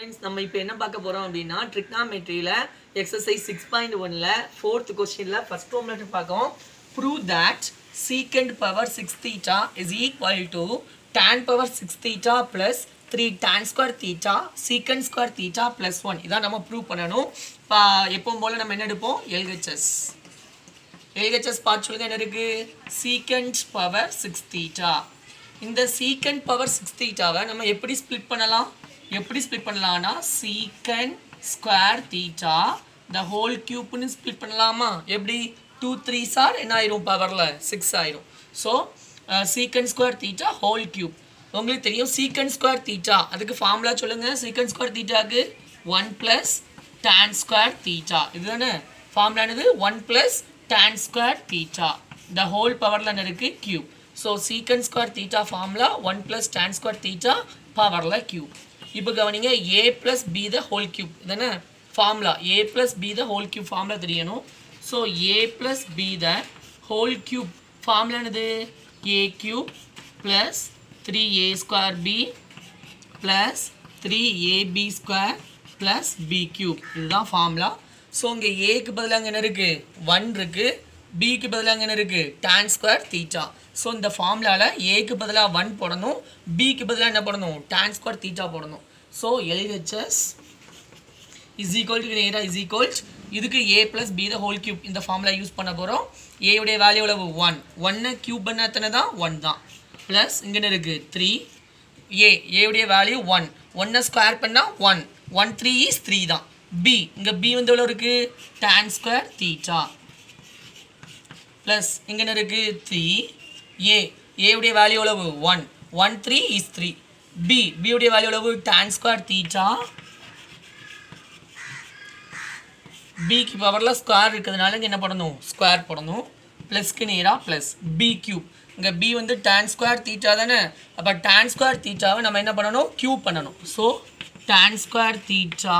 friends நம்ம இப்போ என்ன பார்க்க போகிறோம் அப்படின்னா ட்ரிக்னாமெட்ரியில் எக்ஸசைஸ் சிக்ஸ் பாயிண்ட் ஒனில் ஃபோர்த் கொஸ்டினில் ஃபஸ்ட் ரோம்லெட் பார்க்கோம் prove that secant power six theta is equal to tan power six theta plus three tan square theta secant square theta plus one இதான் நம்ம ப்ரூவ் பண்ணணும் இப்போ எப்பவும் போல் நம்ம என்ன எடுப்போம் எல்ஹெச்எஸ் எல்ஹெச்எஸ் பார்ட் சொல்லுங்க என்ன இருக்கு சீக்கண்ட் பவர் சிக்ஸ் தீட்டா இந்த சீக்கண்ட் பவர் சிக்ஸ் தீட்டாவை நம்ம எப்படி ஸ்ப்ளிட் பண்ணலாம் எப்படி ஸ்ப்ளிட் பண்ணலாம்னா secant square theta the whole கியூப்னு ஸ்ப்ளிட் பண்ணலாமா எப்படி டூ த்ரீ சார் என்ன ஆயிரும் பவரில் சிக்ஸ் ஆயிரும் so secant square theta whole cube உங்களுக்கு தெரியும் சீக்கண்ட் ஸ்கொயர் தீட்டா அதுக்கு ஃபார்முலா சொல்லுங்கள் சீக்கண்ட் ஸ்கொயர் தீட்டாக்கு one plus tan square theta இதுதானே ஃபார்முலானது one plus tan square theta the whole பவரில் என்ன இருக்குது cube so secant square theta formula one plus tan square theta பவரில் கியூப் இப்போ கவனிங்க a plus b the whole cube தானே formula a plus b the whole cube formula தெரியணும் so A plus b the whole cube formula என்னது a cube plus three a square b plus three ab square plus b cube இதுதான் formula so இங்கே ஏக்கு பதிலாக என்ன இருக்குது one இருக்குது பிக்கு பதிலாக என்ன இருக்குது tan ஸ்கொயர் தீட்டா ஸோ இந்த ஃபார்முலாவில் ஏக்கு பதிலாக ஒன் போடணும் பிக்கு பதிலாக என்ன போடணும் tan ஸ்கொயர் தீட்டா போடணும் so LHS is equal to நேராக இஸ் ஈக்குவல் இதுக்கு a plus b the whole cube இந்த ஃபார்முலா யூஸ் பண்ண போகிறோம் ஏவுடைய வேல்யூ எவ்வளவு ஒன் ஒன்னை கியூப் பண்ண எத்தனை தான் ஒன் தான் ப்ளஸ் இங்கே என்ன இருக்குது த்ரீ ஏ ஏவுடைய வேல்யூ ஒன் ஒன்னை ஸ்கொயர் பண்ணால் one one three is three தான் பி இங்கே பி வந்து எவ்வளோ இருக்குது tan ஸ்கொயர் தீட்டா ப்ளஸ் இங்கே என்ன இருக்குது த்ரீ ஏ ஏவுடைய வேல்யூ எவ்வளவு one one three is three b பியுடைய வேல்யூ எவ்வளவு tan ஸ்கொயர் தீட்டா பிக்கு பவரில் ஸ்கொயர் இருக்கிறதுனால இங்கே என்ன பண்ணணும் ஸ்கொயர் போடணும் ப்ளஸ்க்கு நேராக ப்ளஸ் பி கியூப் இங்கே பி வந்து tan ஸ்கொயர் தீட்டா தானே அப்போ tan ஸ்கொயர் தீட்டாவை நம்ம என்ன பண்ணணும் கியூப் பண்ணணும் ஸோ tan ஸ்கொயர் தீட்டா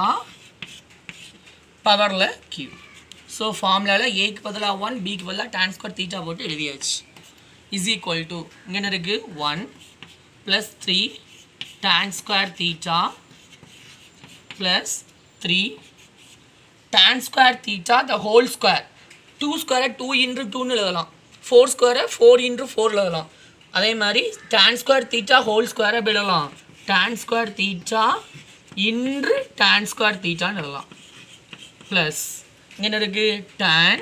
பவரில் கியூப் ஸோ ஃபார்முலாவில் ஏக்கு பதிலாக ஒன் பிக்கு பதிலாக tan ஸ்கொயர் தீட்டா போட்டு எழுதியாச்சு இஸ் ஈக்குவல் டு இங்கே என்ன இருக்குது one plus three tan square theta plus three tan square theta the whole square two ஸ்கொயரை டூ இன்ட்ரு டூன்னு எழுதலாம் ஃபோர் ஸ்கொயரை ஃபோர் இன்ட்ரு ஃபோர் எழுதலாம் அதே மாதிரி tan ஸ்கொயர் தீட்டா ஹோல் ஸ்கொயரை எப்படி எழுதலாம் tan square theta into tan square தீட்டான்னு எழுதலாம் ப்ளஸ் இங்கே என்ன இருக்குது tan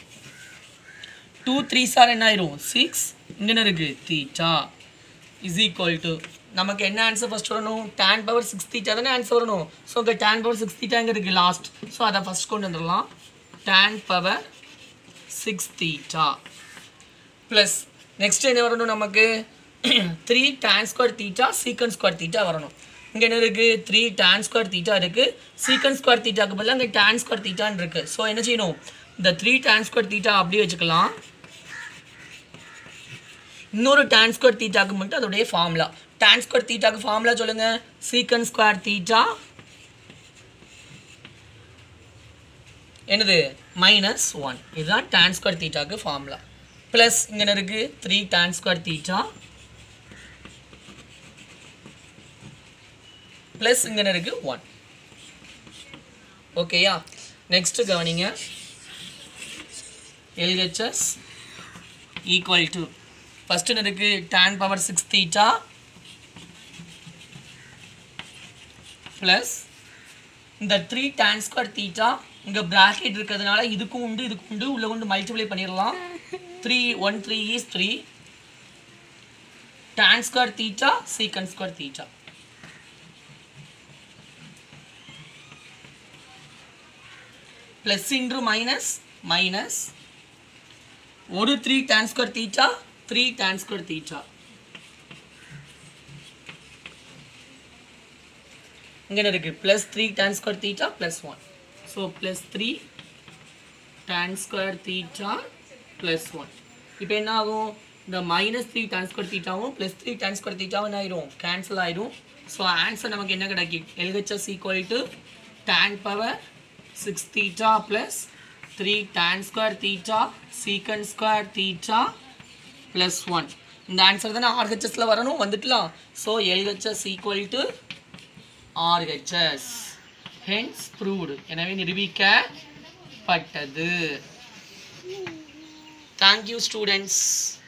டூ த்ரீ சார் என்ன ஆயிரும் சிக்ஸ் இங்கே என்ன இருக்குது தீட்டா இஸ் ஈக்குவல் டு நமக்கு என்ன ஆன்சர் ஃபஸ்ட் வரணும் tan பவர் சிக்ஸ் தீட்டா தானே ஆன்சர் வரணும் ஸோ இங்கே tan பவர் சிக்ஸ் தீட்டா இங்கே இருக்குது லாஸ்ட் ஸோ அதை ஃபஸ்ட் கொண்டு வந்துடலாம் tan power six theta plus next என்ன வரணும் நமக்கு three tan square theta secant square theta வரணும் இங்கே என்ன இருக்குது த்ரீ tan ஸ்கொயர் தீட்டா இருக்குது சீக்கன் ஸ்கொயர் தீட்டாக்கு பதிலாக இங்கே tan ஸ்கொயர் தீட்டான்னு இருக்குது ஸோ என்ன செய்யணும் இந்த த்ரீ tan ஸ்கொயர் தீட்டா அப்படியே வச்சுக்கலாம் இன்னொரு tan ஸ்கொயர் தீட்டாக்கு மட்டும் அதோடைய ஃபார்முலா tan ஸ்கொயர் தீட்டாக்கு ஃபார்முலா சொல்லுங்க சீக்கன் ஸ்கொயர் தீட்டா என்னது மைனஸ் ஒன் இதுதான் tan ஸ்கொயர் தீட்டாக்கு ஃபார்முலா ப்ளஸ் இங்கே என்ன இருக்குது three tan square theta plus இங்கே என்ன இருக்குது ஒன் ஓகேயா நெக்ஸ்ட்டு கவனிங்க எல்ஹெச்எஸ் ஈக்குவல் டு ஃபஸ்ட்டு என்ன இருக்குது tan power six theta plus இந்த த்ரீ tan ஸ்கொயர் தீட்டா இங்கே ப்ராக்கெட் இருக்கிறதுனால இதுக்கும் உண்டு இதுக்கும் உண்டு உள்ளே கொண்டு மல்டிப்ளை பண்ணிடலாம் three one three is three tan square theta secant square theta plus into minus minus ஒரு three tan square theta three tan square theta இங்கே என்ன இருக்குது plus three tan square theta plus one so plus three tan square theta plus one இப்போ என்ன ஆகும் இந்த minus three tan square தீட்டாவும் plus three tan square தீட்டாவும் என்ன ஆயிரும் கேன்சல் ஆயிரும் ஸோ ஆன்சர் நமக்கு என்ன கிடைக்கும் LHS equal to tan power six theta plus three tan square theta secant square theta plus one இந்த ஆன்சர் தானே ஆர்ஹெச்எஸில் வரணும் வந்துட்டலாம் so LHS equal to RHS hence proved எனவே நிரூபிக்கப்பட்டது thank you students